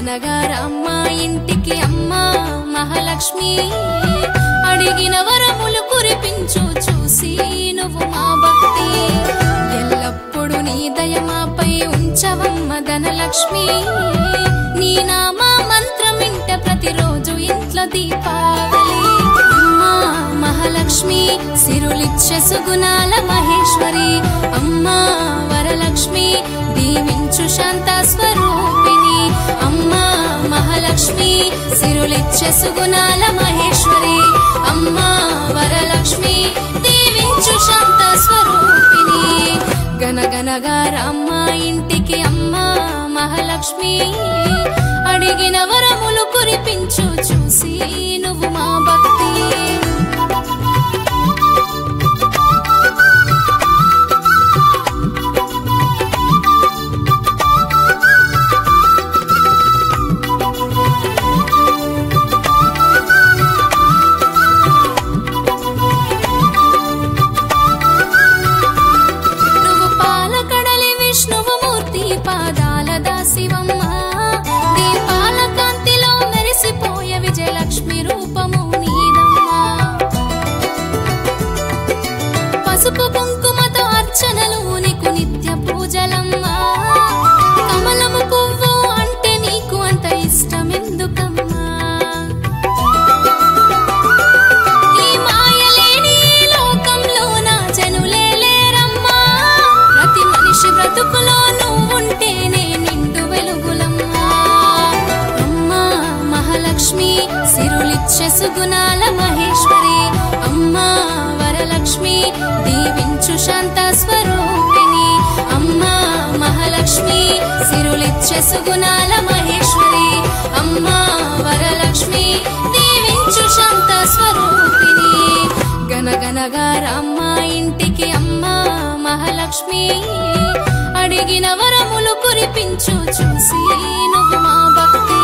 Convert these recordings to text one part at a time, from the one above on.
గనగనగా రామ్మ ఇంటికి అమ్మ మహాలక్ష్మి అడిగిన వరములు కురిపించు చూసి నువ్వు మా భక్తి ఎల్లప్పుడు నీ దయ మాపై ఉంచవమ్మ ధనలక్ష్మి నీ నామ మంత్రం ఇంట ప్రతిరోజు ఇంట్లో దీపావళి అమ్మా మహాలక్ష్మి సిరులిచ్చే సుగుణాల మహేశ్వరి అమ్మా వరలక్ష్మి దీవించు శాంత స్వరూపిణి అమ్మా మహాలక్ష్మి సిరులిచ్చే సుగుణాల మహేశ్వరి అమ్మా వరలక్ష్మి దీవించు శాంత స్వరూపిణి గనగనగా రామ్మ ఇంటికి అమ్మా మహాలక్ష్మి అడిగిన వరములు కురిపించు చూసి నువ్వు మా భక్తి నువ్వు పాలకడలి విష్ణువు మూర్తి పాదాల దాసివమ్మ దీపాల కాంతిలో మెరిసిపోయే విజయలక్ష్మి రూపము నీదమ్మా పసుపు కుంకుమతో అర్చనలు నీకు నిత్య పూజలమ్మా కమలము పువ్వు అంటే నీకు అంత ఇష్టం ఎందుకమ్మా నీ మాయలేని ఈ లోకంలో నా జనులే లేరమ్మా ప్రతి మనిషి బ్రతుకులో నువ్వుంటేనే నిండు వెలుగులమ్మా అమ్మా మహాలక్ష్మి సిరులిచ్చే సుగుణాల మహేశ్వరి అమ్మా వరలక్ష్మి దీవించు శాంత స్వరూపిణి అమ్మా మహాలక్ష్మి సిరులిచ్చే సుగుణాల మహేశ్వరి అమ్మా వరలక్ష్మి దీవించు శాంత స్వరూపిణి గనగనగా రామ్మ ఇంటికి అమ్మా మహాలక్ష్మి అడిగిన వరములు కురిపించు చూసి నువ్వు మా భక్తి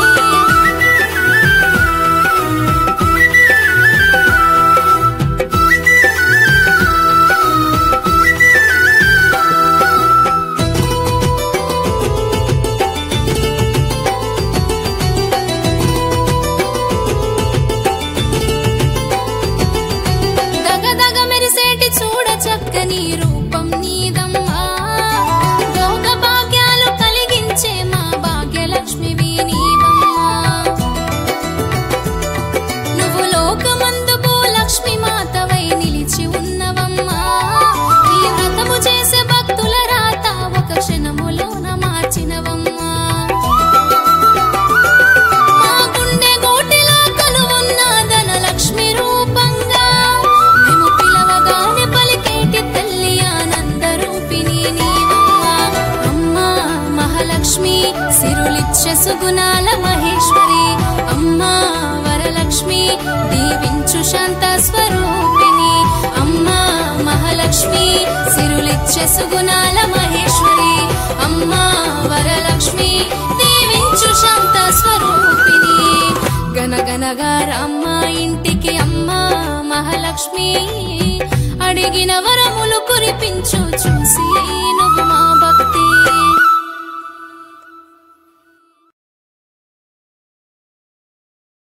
దగదగ మెరిసేటి చూడ చక్కని రూపం నీదమ్మా భోగ భాగ్యాలు కలిగించే మా భాగ్యలక్ష్మివి నీవమ్మా నువ్వు లోకమందు భూలక్ష్మి మాతవై నిలిచి ఉన్నవమ్మా ఈ వ్రతము చేసే భక్తుల రాత ఒక క్షణములోన మార్చినవమ్మా మా గుండె గోటిలో కొలువున్న ధనలక్ష్మి రూపంగా మేము పిలవగానే పలికేటి తల్లి ఆనంద రూపిణి నీవమ్మా అమ్మా మహాలక్ష్మి సిరులిచ్చే సుగుణాల మహేశ్వరి అమ్మా వరలక్ష్మి దీవించు శాంత స్వరూపిణి అమ్మా మహాలక్ష్మి సిరులిచ్చే సుగుణాల మహేశ్వరి అమ్మా వరలక్ష్మి దీవించు శాంత స్వరూపిణి గనగనగా రామ్మ ఇంటికి అమ్మా మహాలక్ష్మి అడిగిన వరములు కురిపించు చూసి నువ్వు మా భక్తి